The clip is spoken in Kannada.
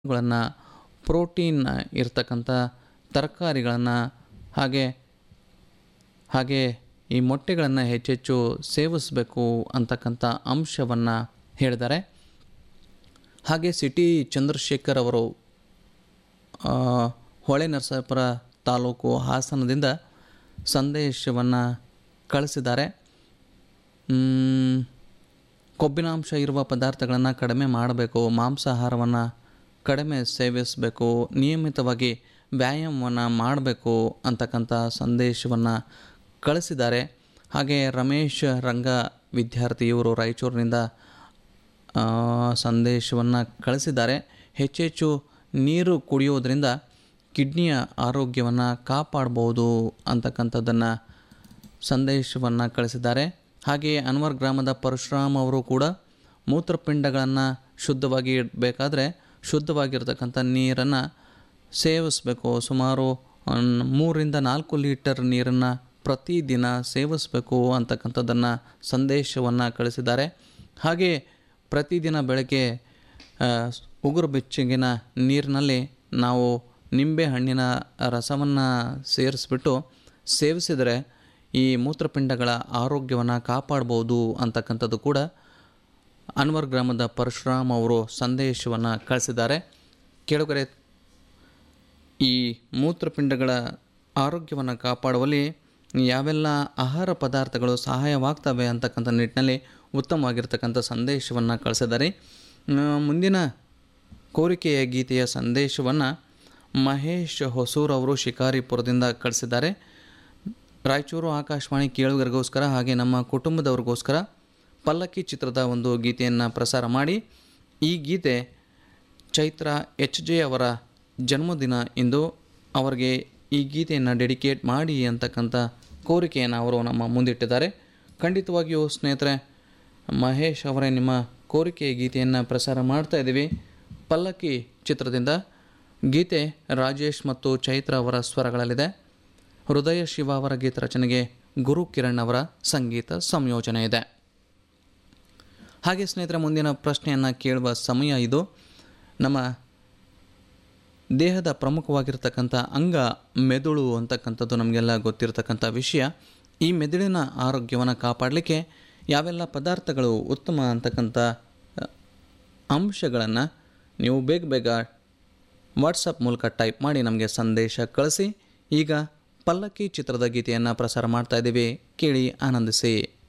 ಗಳನ್ನು ಪ್ರೋಟೀನ್ ಇರ್ತಕ್ಕಂಥ ತರಕಾರಿಗಳನ್ನು ಹಾಗೆ ಹಾಗೆ ಈ ಮೊಟ್ಟೆಗಳನ್ನು ಹೆಚ್ಚೆಚ್ಚು ಸೇವಿಸಬೇಕು ಅಂತಕ್ಕಂಥ ಅಂಶವನ್ನು ಹೇಳಿದ್ದಾರೆ ಹಾಗೆ ಸಿಟಿ ಚಂದ್ರಶೇಖರ್ ಅವರು ಆ, ಹೊಳೆ ನರಸಾಪುರ ತಾಲೂಕು ಹಾಸನದಿಂದ ಸಂದೇಶವನ್ನು ಕಳಿಸಿದ್ದಾರೆ ಮ್, ಕೊಬ್ಬಿನಾಂಶ ಇರುವ ಪದಾರ್ಥಗಳನ್ನು ಕಡಿಮೆ ಮಾಡಬೇಕು ಮಾಂಸಾಹಾರವನ್ನು ಕಡಿಮೆ ಸೇವಿಸಬೇಕು ನಿಯಮಿತವಾಗಿ ವ್ಯಾಯಾಮವನ್ನು ಮಾಡಬೇಕು ಅಂತಕ್ಕಂಥ ಸಂದೇಶವನ್ನು ಕಳಿಸಿದ್ದಾರೆ ಹಾಗೆ ರಮೇಶ್ ರಂಗ ವಿದ್ಯಾರ್ಥಿಯವರು ರಾಯಚೂರಿನಿಂದ ಸಂದೇಶವನ್ನು ಕಳಿಸಿದ್ದಾರೆ ಹೆಚ್ಚೆಚ್ಚು ನೀರು ಕುಡಿಯೋದ್ರಿಂದ ಕಿಡ್ನಿಯ ಆರೋಗ್ಯವನ್ನು ಕಾಪಾಡ್ಬೋದು ಅಂತಕ್ಕಂಥದ್ದನ್ನು ಸಂದೇಶವನ್ನು ಕಳಿಸಿದ್ದಾರೆ ಹಾಗೆಯೇ ಅನ್ವರ್ ಗ್ರಾಮದ ಪರಶುರಾಮ್ ಅವರು ಕೂಡ ಮೂತ್ರಪಿಂಡಗಳನ್ನು ಶುದ್ಧವಾಗಿ ಇಡಬೇಕಾದ್ರೆ ಶುದ್ಧವಾಗಿರ್ತಕ್ಕಂಥ ನೀರನ್ನು ಸೇವಿಸಬೇಕು ಸುಮಾರು ಅನ್- ಮೂರರಿಂದ ನಾಲ್ಕು ಲೀಟರ್ ನೀರನ್ನು ಪ್ರತಿದಿನ ಸೇವಿಸಬೇಕು ಅಂತಕ್ಕಂಥದ್ದನ್ನು ಸಂದೇಶವನ್ನು ಕಳಿಸಿದ್ದಾರೆ ಹಾಗೆ ಪ್ರತಿದಿನ ಬೆಳಗ್ಗೆ ಆ, ಉಗುರು ಬೆಚ್ಚಗಿನ ನೀರಿನಲ್ಲಿ ನಾವು ನಿಂಬೆ ಹಣ್ಣಿನ ರಸವನ್ನು ಸೇರಿಸ್ಬಿಟ್ಟು ಸೇವಿಸಿದರೆ ಈ ಮೂತ್ರಪಿಂಡಗಳ ಆರೋಗ್ಯವನ್ನು ಕಾಪಾಡ್ಬೋದು ಅಂತಕ್ಕಂಥದ್ದು ಕೂಡ ಅನ್ವರ್ ಗ್ರಾಮದ ಪರಶುರಾಮ್ ಅವರು ಸಂದೇಶವನ್ನು ಕಳಿಸಿದ್ದಾರೆ ಕೆಳಗರೆ ಈ ಮೂತ್ರಪಿಂಡಗಳ ಆರೋಗ್ಯವನ್ನು ಕಾಪಾಡುವಲ್ಲಿ ಯಾವೆಲ್ಲ ಆಹಾರ ಪದಾರ್ಥಗಳು ಸಹಾಯವಾಗ್ತವೆ ಅಂತಕ್ಕಂಥ ನಿಟ್ಟಿನಲ್ಲಿ ಉತ್ತಮವಾಗಿರ್ತಕ್ಕಂಥ ಸಂದೇಶವನ್ನು ಕಳಿಸಿದ್ದಾರೆ ಆ, ಮುಂದಿನ ಕೋರಿಕೆಯ ಗೀತೆಯ ಸಂದೇಶವನ್ನು ಮಹೇಶ್ ಹೊಸೂರ್ ಅವರು ಶಿಕಾರಿಪುರದಿಂದ ಕಳಿಸಿದ್ದಾರೆ ರಾಯಚೂರು ಆಕಾಶವಾಣಿ ಕೇಳುಗರಿಗೋಸ್ಕರ ಹಾಗೆ ನಮ್ಮ ಕುಟುಂಬದವ್ರಿಗೋಸ್ಕರ ಪಲ್ಲಕ್ಕಿ ಚಿತ್ರದ ಒಂದು ಗೀತೆಯನ್ನು ಪ್ರಸಾರ ಮಾಡಿ ಈ ಗೀತೆ ಚೈತ್ರ ಎಚ್ ಜೆ ಅವರ ಜನ್ಮದಿನ ಇಂದು ಅವರಿಗೆ ಈ ಗೀತೆಯನ್ನು ಡೆಡಿಕೇಟ್ ಮಾಡಿ ಅಂತಕ್ಕಂಥ ಕೋರಿಕೆಯನ್ನು ಅವರು ನಮ್ಮ ಮುಂದಿಟ್ಟಿದ್ದಾರೆ ಖಂಡಿತವಾಗಿಯೂ ಸ್ನೇಹಿತರೆ ಮಹೇಶ್ ಅವರೇ ನಿಮ್ಮ ಕೋರಿಕೆಯ ಗೀತೆಯನ್ನು ಪ್ರಸಾರ ಮಾಡ್ತಾ ಇದ್ದೀವಿ ಪಲ್ಲಕ್ಕಿ ಚಿತ್ರದಿಂದ ಗೀತೆ ರಾಜೇಶ್ ಮತ್ತು ಚೈತ್ರ ಅವರ ಸ್ವರಗಳಲ್ಲಿದೆ ಹೃದಯ ಶಿವ ಅವರ ಗೀತ ರಚನೆಗೆ ಗುರು ಕಿರಣ್ ಅವರ ಸಂಗೀತ ಸಂಯೋಜನೆ ಇದೆ ಹಾಗೆ ಸ್ನೇಹಿತರೆ ಮುಂದಿನ ಪ್ರಶ್ನೆಯನ್ನು ಕೇಳುವ ಸಮಯ ಇದು ನಮ್ಮ ದೇಹದ ಪ್ರಮುಖವಾಗಿರ್ತಕ್ಕಂಥ ಅಂಗ ಮೆದುಳು ಅಂತಕ್ಕಂಥದ್ದು ನಮಗೆಲ್ಲ ಗೊತ್ತಿರತಕ್ಕಂಥ ವಿಷಯ ಈ ಮೆದುಳಿನ ಆರೋಗ್ಯವನ್ನು ಕಾಪಾಡಲಿಕ್ಕೆ ಯಾವೆಲ್ಲ ಪದಾರ್ಥಗಳು ಉತ್ತಮ ಅಂತಕ್ಕಂಥ ಅಂಶಗಳನ್ನು ನೀವು ಬೇಗ ಬೇಗ ವಾಟ್ಸಪ್ ಮೂಲಕ ಟೈಪ್ ಮಾಡಿ ನಮಗೆ ಸಂದೇಶ ಕಳಿಸಿ ಈಗ ಪಲ್ಲಕ್ಕಿ ಚಿತ್ರದ ಗೀತೆಯನ್ನು ಪ್ರಸಾರ ಮಾಡ್ತಾ ಇದ್ದೀವಿ ಕೇಳಿ ಆನಂದಿಸಿ